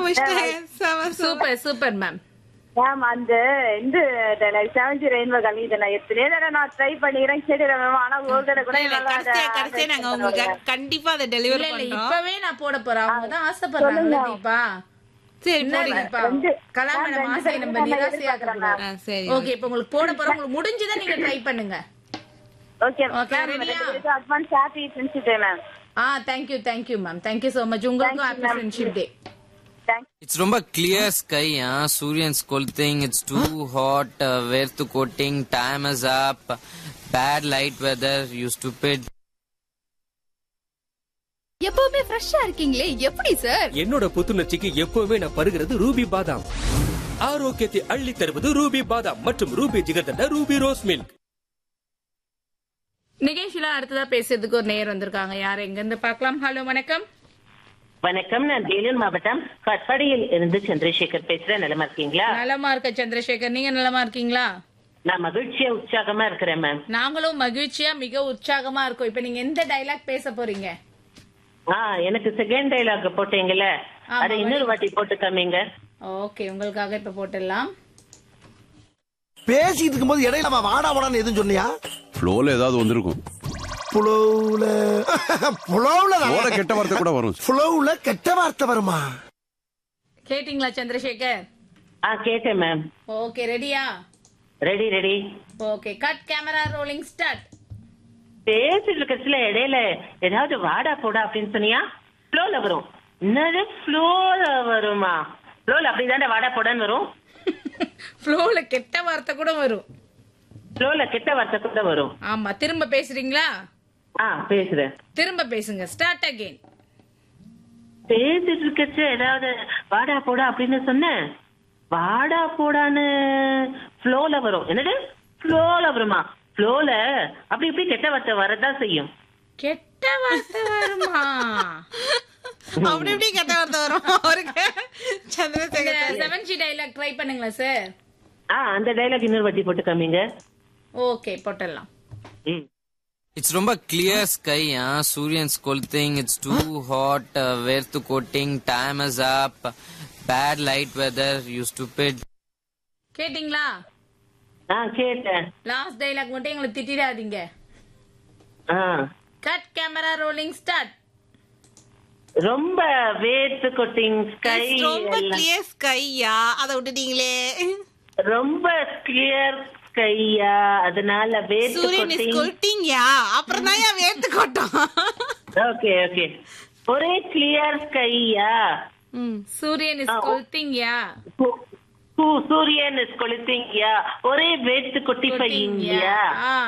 கண்டுபிடிச்சிட்டேன் செம super super super ma'am ma'am அந்த இந்த செவன்ஜி ரெயின்போ கம்மி இதை நான் எத்தனையோ தடவை நான் ட்ரை பண்ணிக்கிறேன் கேட்டுறேன் மேம் ஆனா ஒரு தடவை கூட இல்ல, என்னால அதை கடைசியா கடைசியா நாங்க உங்களுக்கு கண்டிப்பா அதை டெலிவரி இல்ல இல்ல பண்றோம் இப்பவே நான் போட போறேன் அவங்க தான் ஆசைப்படுறாங்க தீபா சரி என்ன போடுங்க தீபா ரெண்டு- கலாம் மேம், மேடம் ரெண்டு ஆசை பேரும் நம்ம நான் நிராசையாக்க எதிர்பார்க்கறேன் கூடாது ஆ, சரி ஓகே இப்போ உங்களுக்கு போட போறோம் உங்களுக்கு முடிஞ்சதை நீங்க ட்ரை பண்ணுங்க ஓகே Okay, மேம் ready-யா? Advance happy friendship day ma'am ஆ thank you thank you ma'am thank you so much உங்களுக்கும் Thank you, happy ma'am. Friendship day thanks It's ரொம்ப clear sky, huh? Suryan's scolting, it's too hot, uh, where to coating, time is up, bad light weather, you stupid. எப்பவுமே ஃப்ரெஷ்ஷா இருக்கீங்களே எப்படி sir என்னோட புத்துணர்ச்சிக்கு எப்பவுமே நான் பருகிறது Ruby பாதாம் ஆரோக்கியத்தை அள்ளி தருவது ரூபி பாதாம் மற்றும் Ruby jigarthanda Ruby rose milk நிகழ்ச்சியில அடுத்ததா பேசுறதுக்கு ஒரு நேர் வந்திருக்காங்க யார் எங்க இருந்து பார்க்கலாம் ஹலோ வணக்கம் வணக்கம் நான் வேலூர் மாவட்டம் கட்பாடியில் இருந்து சந்திரசேகர் பேசுறேன் நிலமா இருக்கீங்களா நலமா இருக்க சந்திரசேகர் நீங்க நலமா இருக்கீங்களா நான் மகிழ்ச்சியா உற்சாகமா இருக்கிறேன் மேம் நாங்களும் மகிழ்ச்சியா மிக உற்சாகமா இருக்கோம் இப்ப நீங்க எந்த டைலாக் பேச போறீங்க ஆ எனக்கு செகண்ட் டைலாக் போட்டீங்கல்ல ஆமா, அதை இன்னொரு வாட்டி போட்டு காமிங்க ஓகே உங்களுக்காக இப்ப போட்டுடலாம் பேசிட்டு இருக்கும்போது இடையில அவன் வாடா வாடான்னு எதுவும் சொன்னியா ஃப்ளோல ஏதாவது வந்திருக்கும் புலவுல புலவுல ஃப்ளோல கெட்ட வார்த்தை கூட வரும் புலவுல கெட்ட வார்த்தை வருமா கேட்டிங்களா சந்திரசேகர் ஆ கேட்டேன் மேம் ஓகே ரெடியா ready ready okay cut camera rolling start பேசிட்டு இருக்கச்சுல இடையில ஏதாவது வாடா போடா அப்படின்னு சொன்னியா ஃப்ளோல வரும் என்னது ஃப்ளோல வருமா ஃப்ளோல அப்படிதானே வாடா போடான்னு வரும் ஃப்ளோல கெட்ட வார்த்தை கூட வரும் ஃப்ளோல கெட்ட வார்த்தை கூட வரும் ஆமா திரும்ப பேசுறீங்களா ஆ பேசுறேன் திரும்ப பேசுங்க ஸ்டார்ட் அகைன் பேசிட்டு இருக்கச்சு ஏதாவது வாடா போடா அப்படின்னு சொன்னேன் வாடா போடான்னு ஃப்ளோல வரும் என்னது ஃப்ளோல வருமா ஃப்ளோல அப்படி இப்படி கெட்ட வார்த்தை வரதான் செய்யும் கெட்ட வார்த்தை வருமா அப்படி எப்படி கெட்ட வார்த்தை வரும் அவருக்கு Chandrasekhar seven G dialogue try பண்ணுங்களேன் சார் ஆ அந்த டைலாக் இன்னொரு வாட்டி போட்டு காமிங்க ஓகே போட்டுடலாம் ம். It's ரொம்ப clear sky, huh? Suryan's scolting, it's too hot, uh, where to coating, time is up, bad light weather, you stupid. கேட்டிங்களா ஆ கேட்டேன் லாஸ்ட் டைலாக் மட்டும் எங்களை திட்டிடாதீங்க ஆ கட் கேமரா ரோலிங் ஸ்டார்ட் ரொம்ப வேர்த்து கொட்டிங் ஸ்கை ரொம்ப கிளியர் ஸ்கையா அதை விட்டுட்டீங்களே ரொம்ப கிளியர் ஸ்கையா அதனால வேர்த்து சூரியன் இஸ் கொட்டிங் கொல்ட்டிங்கயா அப்புறம் தான் ஏன் வேர்த்து கொட்டும் ஓகே ஓகே ஒரே கிளியர் ஸ்கையா சூரியன் இஸ் கொல்த்திங் யா சூரியன் இஸ் கொளுத்திங்கயா ஒரே வேர்த்து கொட்டி பையங்கயா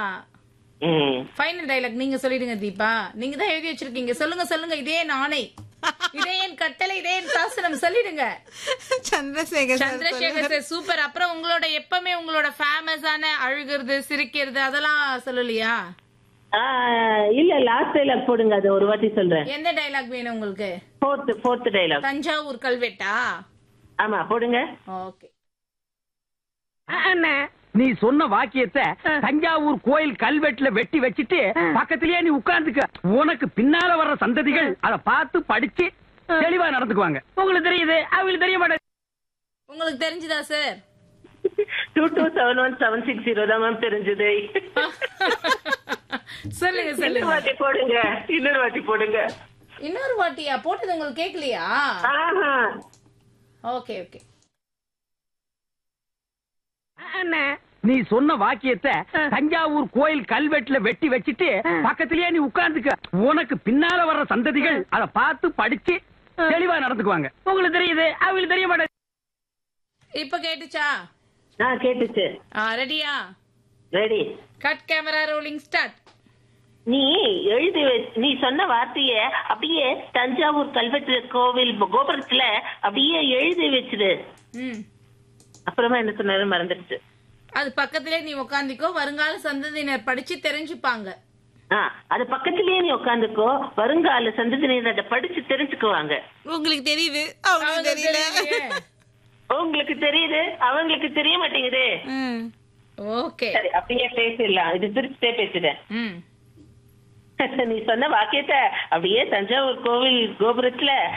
ம் ஃபைனல் டைலாக் நீங்க சொல்லிடுங்க தீபா நீங்க தான் எழுதி வச்சிருக்கீங்க சொல்லுங்க சொல்லுங்க இதே நானே இதே என் கட்டளை இதே என் சாசனம் சொல்லிடுங்க Chandrasekhar sir Chandrasekhar sir super அப்புறம் உங்களோட எப்பவுமே உங்களோட ஃபேமஸான அழுகிறது சிரிக்கிறது அதெல்லாம் சொல்லலையா ஆ, இல்ல லாஸ்ட் டைலாக் போடுங்க அது ஒரு வாட்டி சொல்றேன் எந்த டைலாக் வேணும் உங்களுக்கு ஃபோர்த் ஃபோர்த் டைலாக் தஞ்சாவூர் கல்வெட்டா ஆமா போடுங்க ஓகே நீ சொன்ன வாக்கியத்தை தஞ்சாவூர் கோயில் கல்வெட்டுல வெட்டி வச்சிட்டு பக்கத்திலேயே நீ உட்கார்ந்துக்க உனக்கு பின்னால வர்ற சந்ததிகள் அத பார்த்து படிச்சு தெளிவா நடந்துக்குவாங்க உங்களுக்கு தெரியுது அவங்களுக்கு தெரிய மாட்டேங்குது உங்களுக்கு தெரிஞ்சுதா sir two two seven one seven six zero தான் மேம் தெரிஞ்சது சொல்லுங்க இன்னொரு சொல்லுங்க வாட்டி போடுங்க இன்னொரு வாட்டி போடுங்க இன்னொரு வாட்டியா போட்டது உங்களுக்கு கேட்கலையா ஆஹா ஓகே ஓகே நீ சொன்ன வாக்கியத்தை தஞ்சாவூர் கோயில் கல்வெட்டுல வெட்டி வச்சிட்டு பக்கத்திலேயே நீ உட்கார்ந்துக்க உனக்கு பின்னால வர்ற சந்ததிகள் அத பார்த்து படிச்சு தெளிவா நடந்துக்குவாங்க உங்களுக்கு தெரியுது அவங்களுக்கு தெரிய மாட்டேங்குது இப்ப கேட்டுச்சா ஆ கேட்டுச்சு ரெடியா ready cut camera rolling start நீ எழுதி வச்- நீ சொன்ன வார்த்தைய அப்படியே தஞ்சாவூர் கல்வெட்டு கோவில் கோபுரத்துல அப்படியே எழுதி வச்சிடு ம் அப்புறமா என்ன சொன்னாரு மறந்துடுச்சு அது பக்கத்திலே நீ உட்காந்துக்கோ வருங்கால சந்ததியினர் படிச்சு தெரிஞ்சுப்பாங்க ஆ அது பக்கத்திலேயே நீ உட்காந்துக்கோ வருங்கால சந்ததியினர் அதை படிச்சு தெரிஞ்சுக்குவாங்க உங்களுக்கு தெரியுது அவங்களுக்கு அவங்க தெரியல தெரியலையே. உங்களுக்கு தெரியுது அவங்களுக்கு தெரிய மாட்டேங்குது ம். ஓகே சரி அப்படியே பேசிடலாம் இது திருப்பிட்டே பேசிட்டேன் ம் நீ சொன்ன வாக்கியத்தை அப்படியே தஞ்சாவூர் கோவில் கோபுரத்துல